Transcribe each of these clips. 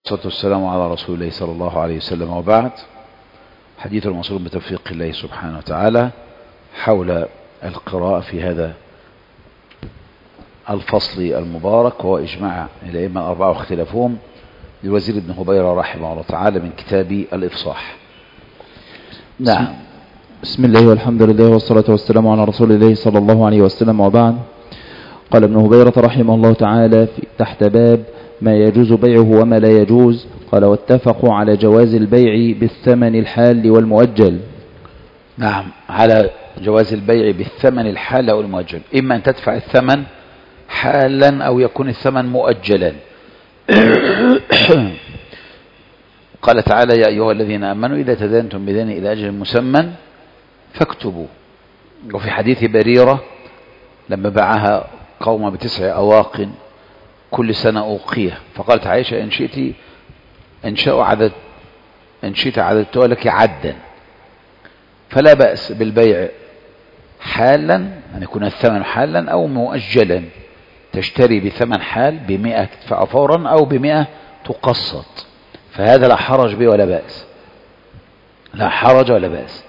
والصلاة والسلام على رسول الله صلى الله عليه وسلم وبعد حديث المصروف بتوفيق الله سبحانه وتعالى حول القراءة في هذا الفصل المبارك وهو إجماع الأئمة الأربعة واختلافهم للوزير ابن هبيرة رحمه الله تعالى من كتاب الإفصاح نعم بسم الله والحمد لله والصلاة والسلام على رسول الله صلى الله عليه وسلم وبعد قال ابن هبيرة رحمه الله تعالى في تحت باب ما يجوز بيعه وما لا يجوز قال واتفقوا على جواز البيع بالثمن الحال والمؤجل نعم على جواز البيع بالثمن الحال أو المؤجل إما أن تدفع الثمن حالا أو يكون الثمن مؤجلا قال تعالى يا أيها الذين آمنوا إذا تدانتم بدين إلى أجل مسمى فاكتبوا وفي حديث بريرة لما باعها قوم بتسع أواق كل سنة أوقية فقالت عائشة إن شئت إن شاء عدد إن شئت عددت لك عدا فلا بأس بالبيع حالا أن يكون الثمن حالا أو مؤجلا تشتري بثمن حال بمئة تدفع فورا أو بمئة تقسط فهذا لا حرج به ولا بأس لا حرج ولا بأس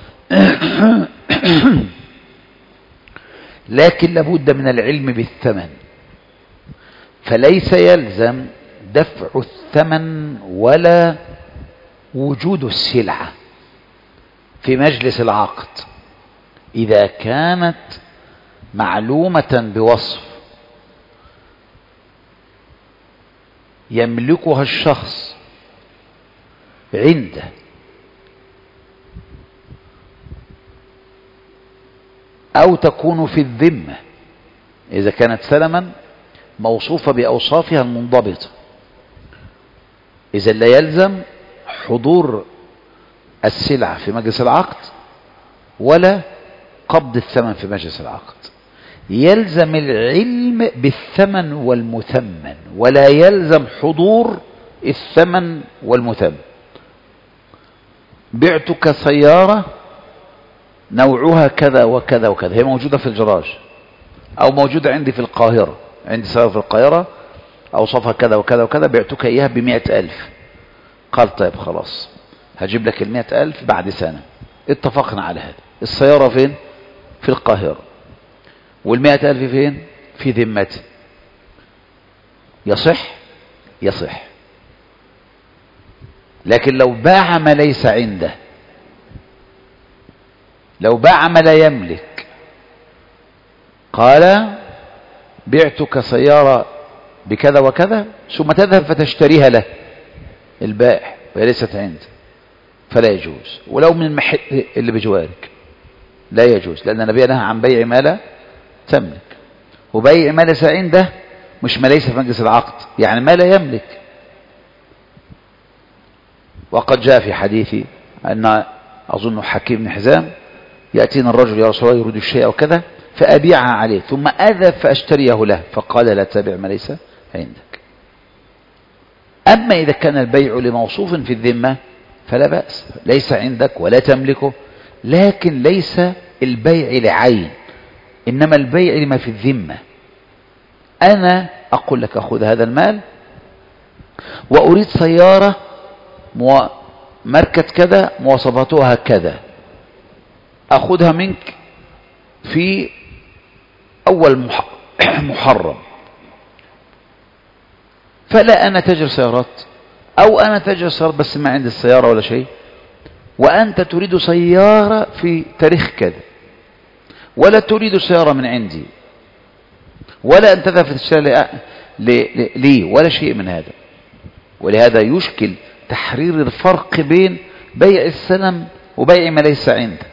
لكن لابد من العلم بالثمن فليس يلزم دفع الثمن ولا وجود السلعة في مجلس العقد إذا كانت معلومة بوصف يملكها الشخص عنده أو تكون في الذمة إذا كانت سلما موصوفة بأوصافها المنضبطة إذا لا يلزم حضور السلعة في مجلس العقد ولا قبض الثمن في مجلس العقد يلزم العلم بالثمن والمثمن ولا يلزم حضور الثمن والمثمن بعتك سيارة نوعها كذا وكذا وكذا هي موجودة في الجراج أو موجودة عندي في القاهرة عندي سيارة في القاهرة أوصفها كذا وكذا وكذا بعتك إياها بمئة ألف قال طيب خلاص هجيب لك المئة ألف بعد سنة اتفقنا على هذا السيارة فين في القاهرة والمئة ألف فين في ذمتي يصح يصح لكن لو باع ما ليس عنده لو باع ما لا يملك قال بعتك سيارة بكذا وكذا ثم تذهب فتشتريها له البائع وهي ليست عنده فلا يجوز ولو من المحل اللي بجوارك لا يجوز لأن النبي نهى عن بيع ما لا تملك وبيع ما ليس عنده مش ما ليس في مجلس العقد يعني ما لا يملك وقد جاء في حديث أن أظن حكيم بن حزام يأتينا الرجل يا رسول الله يريد الشيء وكذا فأبيعها عليه ثم أذب فأشتريه له فقال لا تبع ما ليس عندك أما إذا كان البيع لموصوف في الذمة فلا بأس ليس عندك ولا تملكه لكن ليس البيع لعين إنما البيع لما في الذمة أنا أقول لك أخذ هذا المال وأريد سيارة مو... ماركة كذا مواصفاتها كذا أخذها منك في أول مح... محرم فلا أنا تاجر سيارات أو أنا تاجر سيارات بس ما عندي السيارة ولا شيء وأنت تريد سيارة في تاريخ كذا ولا تريد سيارة من عندي ولا أن تذهب تشتري لي, لي ولا شيء من هذا ولهذا يشكل تحرير الفرق بين بيع السلم وبيع ما ليس عنده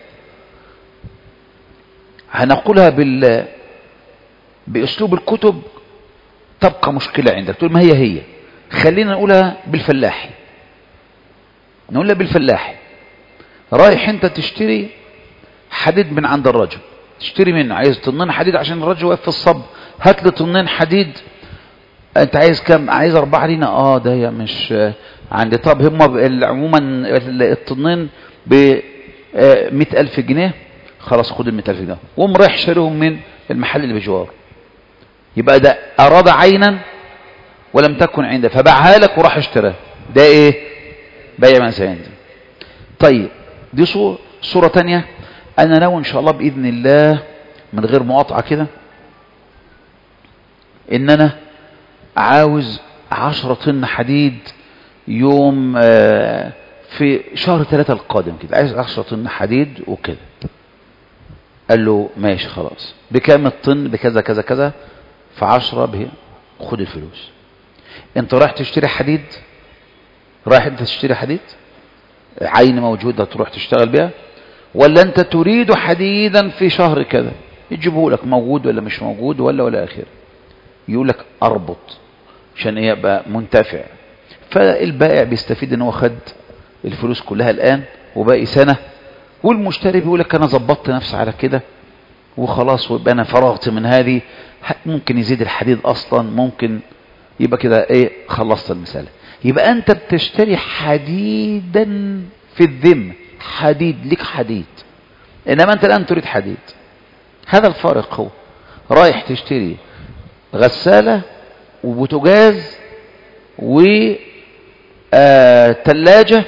هنقولها بال بأسلوب الكتب تبقى مشكلة عندك تقول ما هي هي خلينا نقولها بالفلاحي نقولها بالفلاحي رايح انت تشتري حديد من عند الرجل تشتري منه عايز طنين حديد عشان الرجل واقف في الصب هات لي طنين حديد انت عايز كم عايز اربعة لينا اه ده يا مش عندي طب هم عموما الطنين ب مئة ألف جنيه خلاص خد المئة ألف جنيه وقوم رايح شاريهم من المحل اللي بجواره يبقى ده أراد عينا ولم تكن عنده فباعها لك وراح اشتراها ده ايه بيع ما ليس عنده طيب دي صورة صورة تانية انا ناوي ان شاء الله باذن الله من غير مقاطعة كده ان انا عاوز عشرة طن حديد يوم آه، في شهر ثلاثة القادم كده عايز عشرة طن حديد وكده قال له ماشي خلاص بكام الطن بكذا كذا كذا في عشرة به خد الفلوس انت رايح تشتري حديد رايح انت تشتري حديد عين موجودة تروح تشتغل بيها ولا انت تريد حديدا في شهر كذا يجيبه لك موجود ولا مش موجود ولا ولا اخره يقول لك اربط عشان ايه يبقى منتفع فالبائع بيستفيد ان هو خد الفلوس كلها الان وباقي سنة والمشتري بيقول لك انا ظبطت نفسي على كده وخلاص ويبقى انا فرغت من هذه ح- ممكن يزيد الحديد اصلا ممكن يبقى كده ايه خلصت المسألة يبقى انت بتشتري حديدا في الذمة حديد لك حديد انما انت الان تريد حديد هذا الفارق هو رايح تشتري غسالة وبوتجاز وثلاجة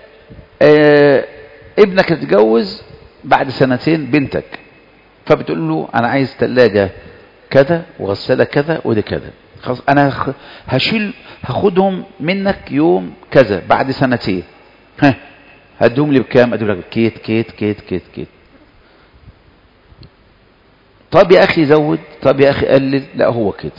ابنك اتجوز بعد سنتين بنتك فبتقول له انا عايز ثلاجة كذا وغسالة كذا وده كذا خلاص انا هخ- هشيل هاخدهم منك يوم كذا بعد سنتين ها هدوم لي بكام ادول لك كيت كيت كيت كيت كيت طب يا اخي زود طب يا اخي قلل لا هو كده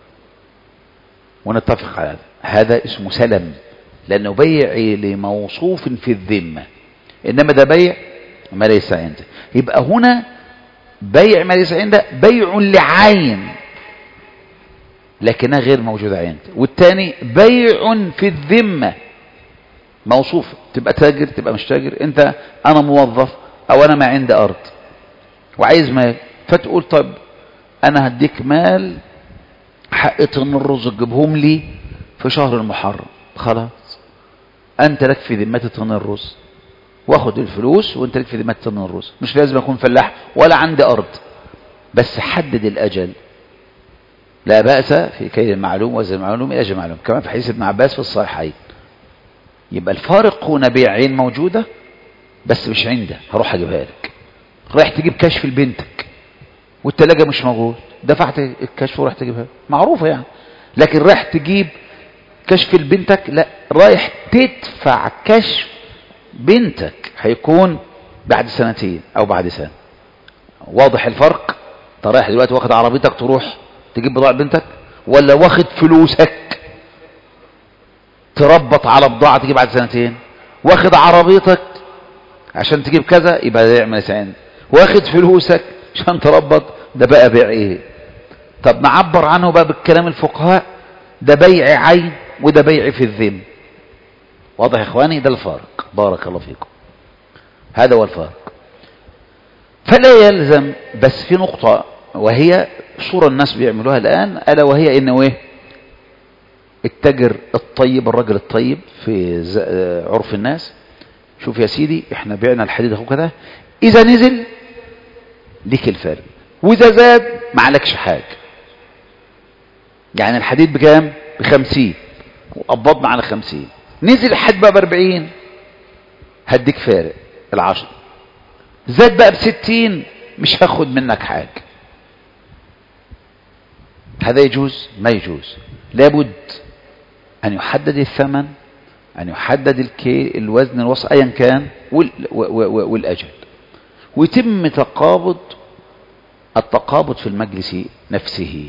ونتفق على هذا هذا اسمه سلم لانه بيع لموصوف في الذمه انما ده بيع ما ليس عنده يبقى هنا بيع ما ليس عنده بيع لعين لكنها غير موجودة عنده والتاني بيع في الذمة موصوف تبقى تاجر تبقى مش تاجر انت انا موظف او انا ما عندي ارض وعايز مال فتقول طب انا هديك مال حق طن الرز تجيبهم لي في شهر المحرم خلاص انت لك في ذمتي طن الرز واخد الفلوس وانت لك في ذمتي طن الرز مش لازم اكون فلاح ولا عندي ارض بس حدد الاجل لا بأس في كيل المعلوم وزن المعلوم إلى أجل المعلوم كما في حديث ابن عباس في الصحيحين يبقى الفارق هنا بيع عين موجودة بس مش عنده هروح أجيبها لك رايح تجيب كشف لبنتك والتلاجة مش موجود دفعت الكشف ورحت تجيبها معروفة يعني لكن رايح تجيب كشف لبنتك لا رايح تدفع كشف بنتك هيكون بعد سنتين أو بعد سنة واضح الفرق انت رايح دلوقتي واخد عربيتك تروح تجيب بضاعة بنتك ولا واخد فلوسك تربط على بضاعة تجيب بعد سنتين واخد عربيتك عشان تجيب كذا يبقى ده يعمل سعين واخد فلوسك عشان تربط ده بقى بيع ايه طب نعبر عنه بقى بالكلام الفقهاء ده بيع عين وده بيع في الذم واضح يا اخواني ده الفارق بارك الله فيكم هذا هو الفارق فلا يلزم بس في نقطة وهي صورة الناس بيعملوها الآن ألا وهي إنه إيه التاجر الطيب الراجل الطيب في ز- آه، عرف الناس شوف يا سيدي احنا بعنا الحديد اهو كده إذا نزل ليك الفرق وإذا زاد ما عليكش حاجة يعني الحديد بكام بخمسين وقبضنا على خمسين نزل الحد بقى باربعين هديك فارق العشر زاد بقى بستين مش هاخد منك حاجة هذا يجوز ما يجوز لابد أن يحدد الثمن أن يحدد الكي الوزن الوسط أيا كان وال و- و- والأجل ويتم تقابض التقابض في المجلس نفسه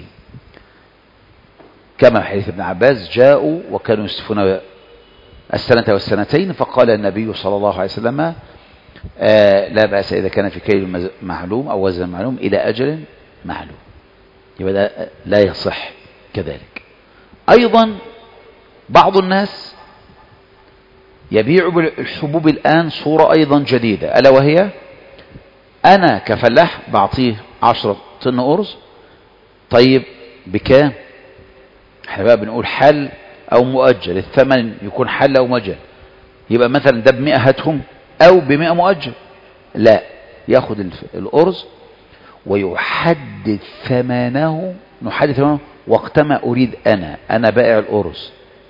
كما في حديث ابن عباس جاءوا وكانوا يسفون السنة والسنتين فقال النبي صلى الله عليه وسلم آه لا بأس إذا كان في كيل مز- معلوم أو وزن معلوم إلى أجل معلوم يبقى ده لا يصح كذلك أيضا بعض الناس يبيع الحبوب الآن صورة أيضا جديدة ألا وهي أنا كفلاح بعطيه عشرة طن أرز طيب بكام احنا بقى بنقول حل أو مؤجل الثمن يكون حل أو مؤجل يبقى مثلا ده بمئة هاتهم أو بمئة مؤجل لا ياخد الف- الأرز ويحدد ثمنه نحدد ثمنه وقتما أريد أنا أنا بائع الأرز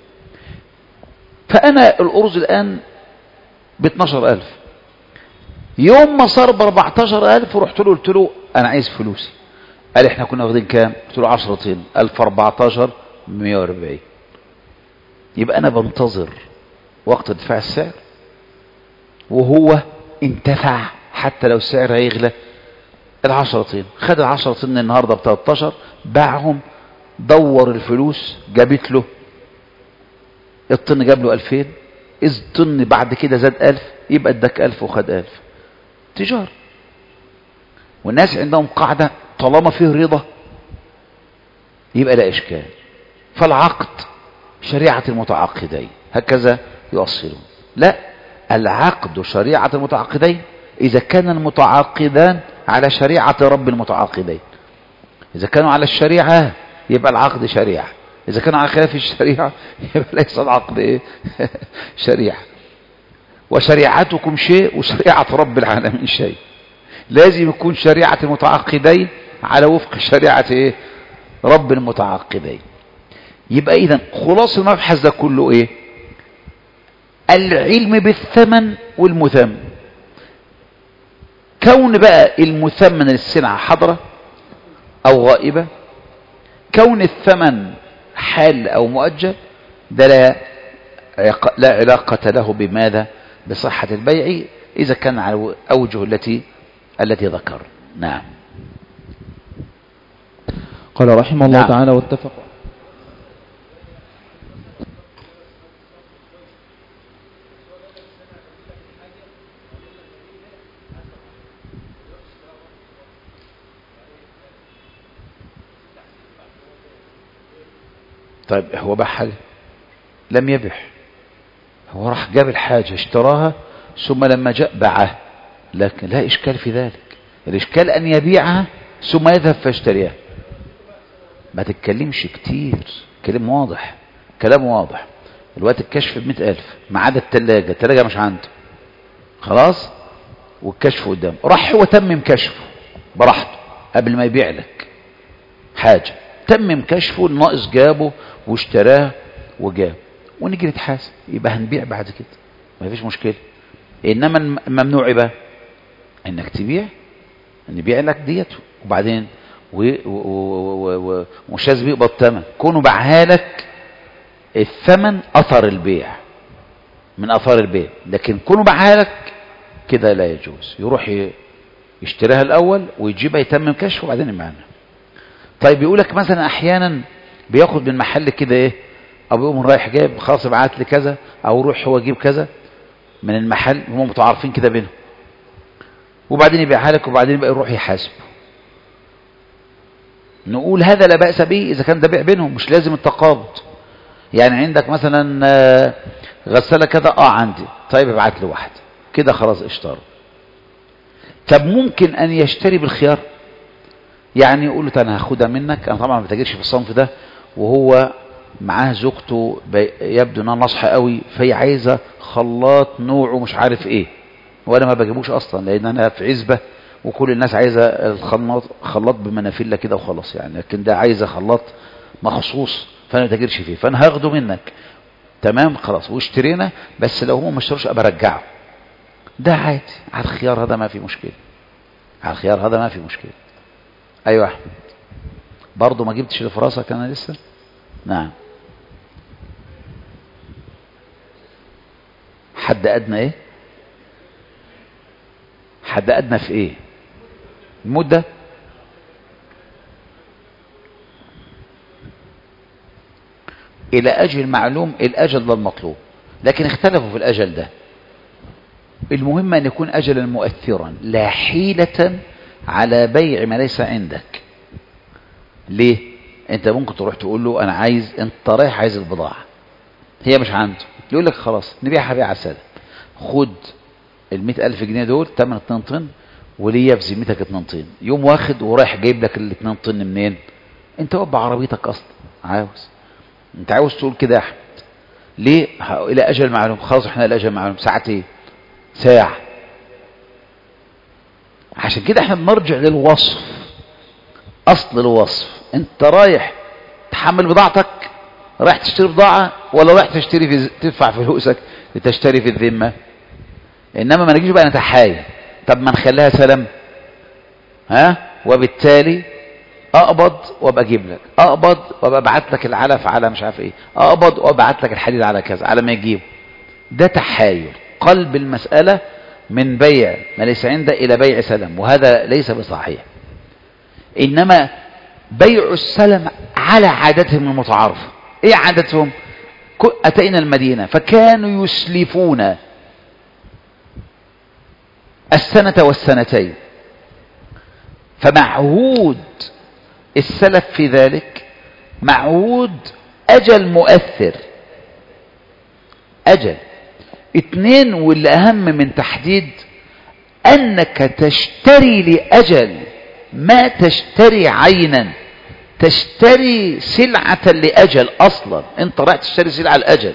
فأنا الأرز الآن ب 12000 يوم ما صار ب 14000 رحت له قلت له أنا عايز فلوسي قال احنا كنا واخدين كام قلت له 10 طين 1014 140 يبقى أنا بنتظر وقت ارتفاع السعر وهو انتفع حتى لو السعر هيغلى العشرة طين خد العشرة طين النهاردة ب 13 باعهم دور الفلوس جابت له الطن جاب له 2000 إذ طن بعد كده زاد 1000 يبقى اداك 1000 وخد 1000 تجار والناس عندهم قاعدة طالما فيه رضا يبقى لا إشكال فالعقد شريعة المتعاقدين هكذا يؤصلون لا العقد شريعة المتعاقدين إذا كان المتعاقدان على شريعة رب المتعاقدين إذا كانوا على الشريعة يبقى العقد شريعة إذا كانوا على خلاف الشريعة يبقى ليس العقد إيه؟ شريعة وشريعتكم شيء وشريعة رب العالمين شيء لازم يكون شريعة المتعاقدين على وفق شريعة إيه؟ رب المتعاقدين يبقى إذا خلاص المبحث ده كله إيه العلم بالثمن والمثمن كون بقى المثمن السلعة حضرة أو غائبة كون الثمن حال أو مؤجل ده لا لا علاقة له بماذا بصحة البيع إذا كان على أوجه التي التي ذكر نعم قال رحمه الله نعم. تعالى واتفق طيب هو باع حاجة لم يبح هو راح جاب الحاجة اشتراها ثم لما جاء باعها لكن لا إشكال في ذلك الإشكال أن يبيعها ثم يذهب فيشتريها ما تتكلمش كتير كلام واضح كلام واضح الوقت الكشف بمئة ألف ما عدا التلاجة التلاجة مش عنده خلاص والكشف قدامه راح هو تمم كشفه براحته قبل ما يبيع لك حاجة تمم كشفه الناقص جابه واشتراه وجاب ونيجي نتحاسب يبقى هنبيع بعد كده ما فيش مشكلة انما الم- الممنوع بقى انك تبيع نبيع لك ديته وبعدين و- و- و- و- و- ومش لازم يقبض الثمن كونه باعها لك الثمن اثر البيع من اثار البيع لكن كونه باعها لك كده لا يجوز يروح ي- يشتريها الاول ويجيبها يتمم كشف وبعدين يبيعها طيب يقول لك مثلا احيانا بياخد من محل كده ايه او يقوم رايح جايب خلاص ابعت لي كذا او روح هو جيب كذا من المحل هم متعارفين كده بينهم وبعدين يبيعها لك وبعدين يبقى يروح يحاسب نقول هذا لا بأس به إذا كان ده بيع بينهم مش لازم التقابض يعني عندك مثلا آه، غسالة كده اه عندي طيب ابعت لي واحد كده خلاص اشترى طب ممكن أن يشتري بالخيار يعني يقول له "طيب انا هاخدها منك انا طبعا ما بتاجرش في الصنف ده وهو معاه زوجته بي- يبدو انها ناصحه قوي فهي عايزه خلاط نوعه مش عارف ايه وانا ما بجيبوش اصلا لان انا في عزبه وكل الناس عايزه الخلاط خلاط بمنافله كده وخلاص يعني لكن ده عايزه خلاط مخصوص فانا ما بتاجرش فيه فانا هاخده منك تمام خلاص واشترينا بس لو هو ما اشتروش ابقى ارجعه ده عادي على الخيار هذا ما في مشكله على الخيار هذا ما في مشكله ايوه يا احمد برضه ما جبتش اللي في راسك انا لسه نعم حد ادنى ايه حد ادنى في ايه المده الى اجل معلوم الاجل ده المطلوب لكن اختلفوا في الاجل ده المهم ان يكون اجلا مؤثرا لا حيله على بيع ما ليس عندك ليه انت ممكن تروح تقول له انا عايز انت رايح عايز البضاعه هي مش عنده يقول لك خلاص نبيعها بيع ساده خد ال ألف جنيه دول تمن 2 طن وليا في ذمتك 2 طن يوم واخد ورايح جايب لك ال 2 طن منين انت واقف بعربيتك اصلا عاوز انت عاوز تقول كده يا احمد ليه ه- الى اجل معلوم خلاص احنا الى اجل معلوم ساعتين ساعه عشان كده احنا بنرجع للوصف اصل الوصف انت رايح تحمل بضاعتك رايح تشتري بضاعة ولا رايح تشتري في تدفع فلوسك لتشتري في الذمة انما ما نجيش بقى نتحايل طب ما نخليها سلام ها وبالتالي اقبض وابقى اجيب لك اقبض وابقى ابعت لك العلف على مش عارف ايه اقبض وابعت لك الحديد على كذا على ما يجيب ده تحايل قلب المسألة من بيع ما ليس عنده الى بيع سلم وهذا ليس بصحيح انما بيع السلم على عادتهم المتعارفة ايه عادتهم اتينا المدينة فكانوا يسلفون السنة والسنتين فمعهود السلف في ذلك معهود أجل مؤثر أجل اثنين واللي أهم من تحديد أنك تشتري لأجل ما تشتري عينا تشتري سلعة لأجل أصلا انت رايح تشتري سلعة لأجل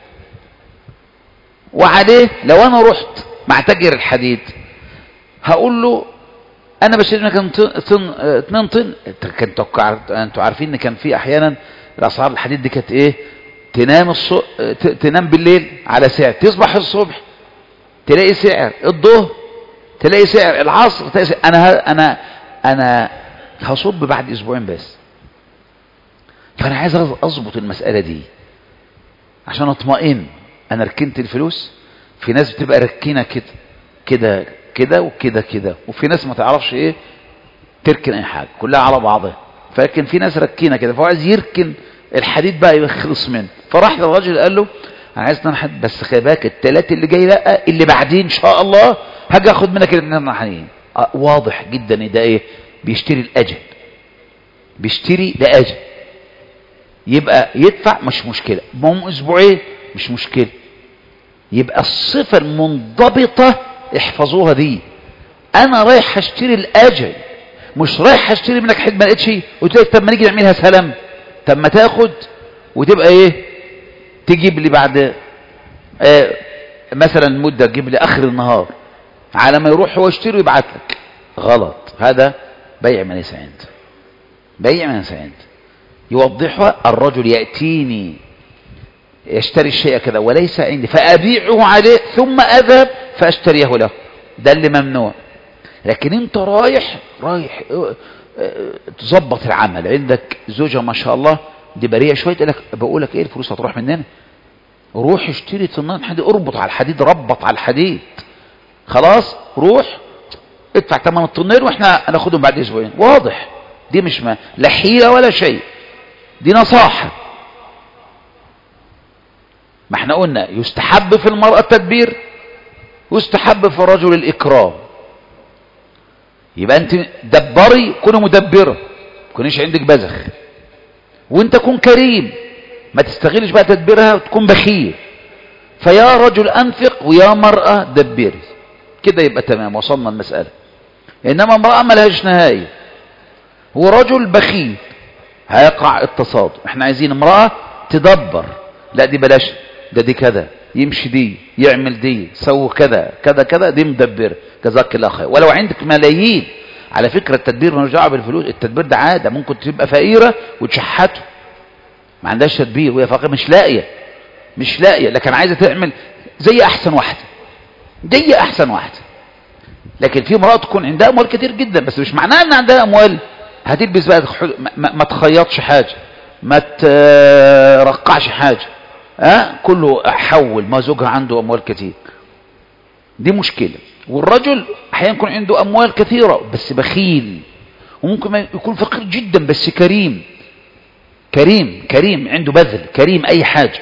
وعليه لو أنا رحت مع تاجر الحديد هقول له انا بشتري منك طن 2 طن انتوا عارفين ان كان في احيانا الاسعار الحديد دي كانت ايه تنام الص... تنام بالليل على سعر تصبح الصبح تلاقي سعر الظهر تلاقي سعر العصر تلاقي سعر. انا ه... انا انا هصب بعد اسبوعين بس فانا عايز اظبط المساله دي عشان اطمئن انا ركنت الفلوس في ناس بتبقى ركينه كده كده كده وكده كده وفي ناس ما تعرفش ايه تركن اي حاجه كلها على بعضها فلكن في ناس ركينه كده فهو عايز يركن الحديد بقى يخلص منه فراح للراجل قال له انا عايز نحد بس خلي بالك الثلاث اللي جاي لا اللي بعدين ان شاء الله هاجي اخد منك الاثنين حنين آه واضح جدا ان ده ايه بيشتري الاجل بيشتري لاجل يبقى يدفع مش مشكله ما اسبوعين مش مشكله يبقى الصفه المنضبطه احفظوها دي انا رايح اشتري الاجل مش رايح اشتري منك حد ما لقيتش قلت لك طب ما نيجي نعملها سلام طب ما تاخد وتبقى ايه تجيب لي بعد آه مثلا مدة تجيب لي اخر النهار على ما يروح هو يشتري ويبعت لك غلط هذا بيع من ليس عنده بيع من ليس عنده يوضحها الرجل يأتيني يشتري الشيء كذا وليس عندي فأبيعه عليه ثم أذهب فأشتريه له ده اللي ممنوع لكن انت رايح رايح تظبط العمل عندك زوجة ما شاء الله دي بريئة شوية تقول لك بقول لك ايه الفلوس هتروح مننا روح اشتري طنان حديد اربط على الحديد ربط على الحديد خلاص روح ادفع ثمن الطنين واحنا هناخدهم بعد اسبوعين واضح دي مش ما لا حيلة ولا شيء دي نصاحة ما احنا قلنا يستحب في المرأة التدبير ويستحب في الرجل الإكرام يبقى انت دبري كوني مدبرة كونيش عندك بزخ وانت كن كريم ما تستغلش بقى تدبيرها وتكون بخيل فيا رجل انفق ويا مرأة دبري كده يبقى تمام وصلنا المسألة انما امرأة ما لهاش نهاية ورجل بخيل هيقع التصادم احنا عايزين امرأة تدبر لا دي بلاش ده دي كذا يمشي دي يعمل دي سوي كذا كذا كذا دي مدبر جزاك الله خير ولو عندك ملايين على فكرة التدبير ملوش دعوه بالفلوس التدبير ده عادة ممكن تبقى فقيرة وتشحته ما عندهاش تدبير وهي فقيرة مش لاقية مش لاقية لكن عايزة تعمل زي احسن واحدة زي احسن واحدة لكن في امرأة تكون عندها اموال كتير جدا بس مش معناها ان عندها اموال هتلبس بقى ما, ما, ما تخيطش حاجة ما ترقعش حاجة أه؟ كله حول ما زوجها عنده أموال كتير دي مشكلة والرجل أحيانا يكون عنده أموال كثيرة بس بخيل وممكن يكون فقير جدا بس كريم كريم كريم عنده بذل كريم أي حاجة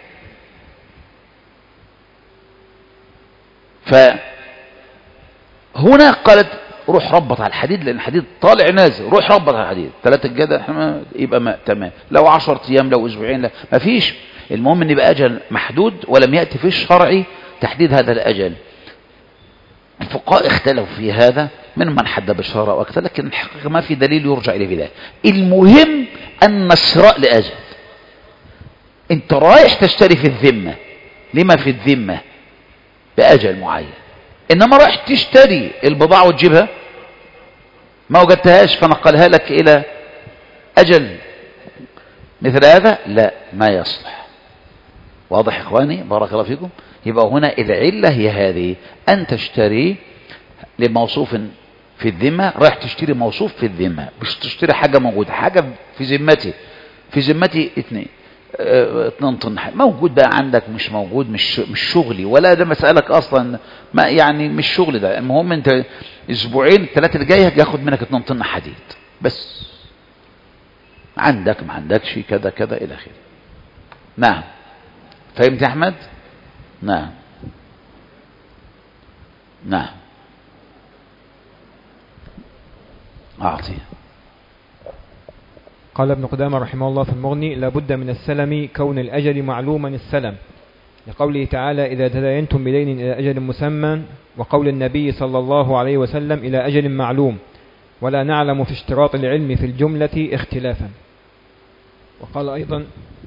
فهنا قالت روح ربط على الحديد لان الحديد طالع نازل روح ربط على الحديد ثلاثة الجدة احنا يبقى ما تمام لو عشر ايام لو اسبوعين لا ما فيش المهم ان يبقى اجل محدود ولم يأتي في الشرع تحديد هذا الاجل الفقهاء اختلفوا في هذا من من حد بالشرع واكثر لكن الحقيقة ما في دليل يرجع اليه في ذلك المهم ان الشراء لاجل انت رايح تشتري في الذمة لما في الذمة باجل معين انما رايح تشتري البضاعة وتجيبها ما وجدتهاش فنقلها لك الى اجل مثل هذا لا ما يصلح واضح إخواني بارك الله فيكم يبقى هنا العلة هي هذه أن تشتري لموصوف في الذمة رايح تشتري موصوف في الذمة مش تشتري حاجة موجودة حاجة في ذمتي في ذمتي اتنين اه اتنين طن موجود بقى عندك مش موجود مش مش شغلي ولا ده مسألك اصلا ما يعني مش شغل ده المهم انت اسبوعين الثلاثة اللي جاية هاخد منك اتنين طن حديد بس عندك ما عندكش كذا كذا الى اخره نعم فهمت يا احمد نعم نعم أعطي قال ابن قدامة رحمه الله في المغني لابد من السلم كون الأجل معلوما السلم لقوله تعالى إذا تداينتم بدين إلى أجل مسمى وقول النبي صلى الله عليه وسلم إلى أجل معلوم ولا نعلم في اشتراط العلم في الجملة اختلافا وقال أيضا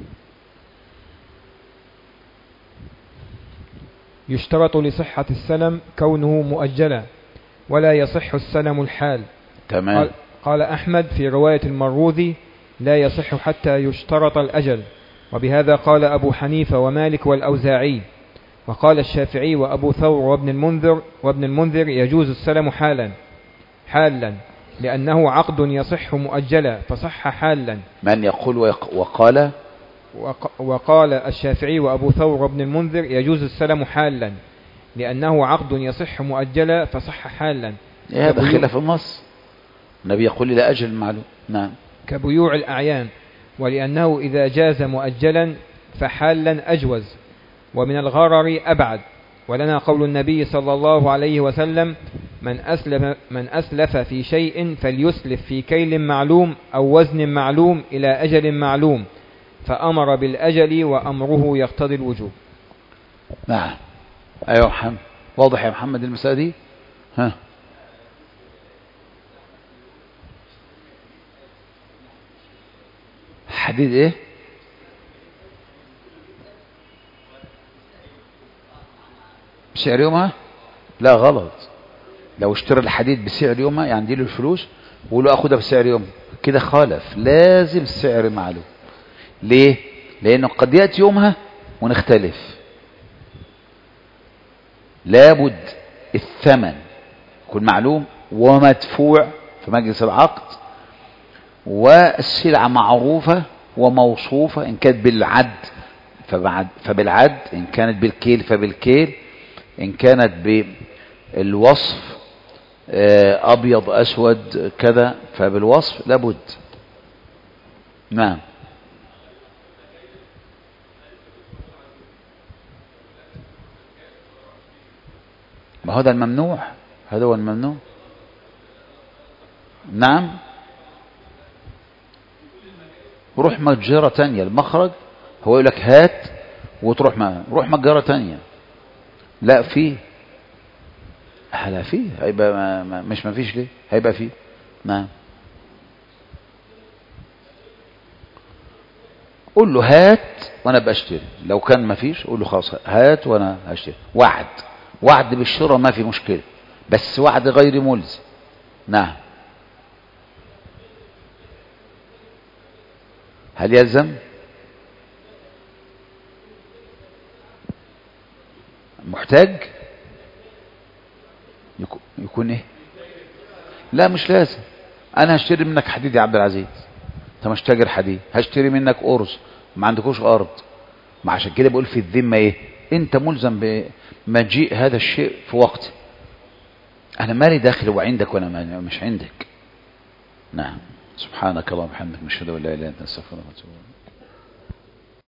يشترط لصحة السلم كونه مؤجلا ولا يصح السلم الحال تمام قال, قال أحمد في رواية المروذي لا يصح حتى يشترط الأجل وبهذا قال أبو حنيفة ومالك والأوزاعي وقال الشافعي وأبو ثور وابن المنذر وابن المنذر يجوز السلم حالا حالا لأنه عقد يصح مؤجلا فصح حالا من يقول ويق... وقال وق- وقال الشافعي وأبو ثور وابن المنذر يجوز السلم حالا لأنه عقد يصح مؤجلا فصح حالا إيه هذا كبيوع- خلاف النص النبي يقول إلى أجل معلوم نعم كبيوع الأعيان ولأنه إذا جاز مؤجلا فحالا أجوز ومن الغرر أبعد ولنا قول النبي صلى الله عليه وسلم من أسلف, من أسلف في شيء فليسلف في كيل معلوم أو وزن معلوم إلى أجل معلوم فأمر بالأجل وأمره يقتضي الوجوب نعم أيوة محمد واضح يا محمد المسألة دي ها حديد ايه بسعر يومها لا غلط لو اشترى الحديد بسعر يومها يعني دي له الفلوس وقول له اخدها بسعر يوم كده خالف لازم سعر معلوم ليه لانه قد ياتي يومها ونختلف لابد الثمن يكون معلوم ومدفوع في مجلس العقد والسلعة معروفة وموصوفة إن كانت بالعد فبعد فبالعد إن كانت بالكيل فبالكيل إن كانت بالوصف آه، أبيض أسود كذا فبالوصف لابد نعم ما هذا الممنوع هذا هو الممنوع نعم روح متجرة تانية المخرج هو يقول لك هات وتروح ما روح متجرة تانية لا فيه لا فيه هيبقى ما ما مش ما فيش ليه هيبقى فيه نعم قول له هات وانا بشتري لو كان ما فيش قول له خلاص هات وانا هشتري وعد وعد بالشراء ما في مشكلة بس وعد غير ملزم نعم هل يلزم محتاج يكون, يكون ايه لا مش لازم انا هشتري منك حديد يا عبد العزيز انت مش تاجر حديد هشتري منك ارز ما عندكوش ارض ما عشان كده بقول في الذمه ايه انت ملزم بمجيء هذا الشيء في وقته انا مالي داخل وعندك وانا ما- مش عندك نعم سبحانك اللهم وبحمدك نشهد ان لا اله الا انت نستغفرك ونتوب إليك.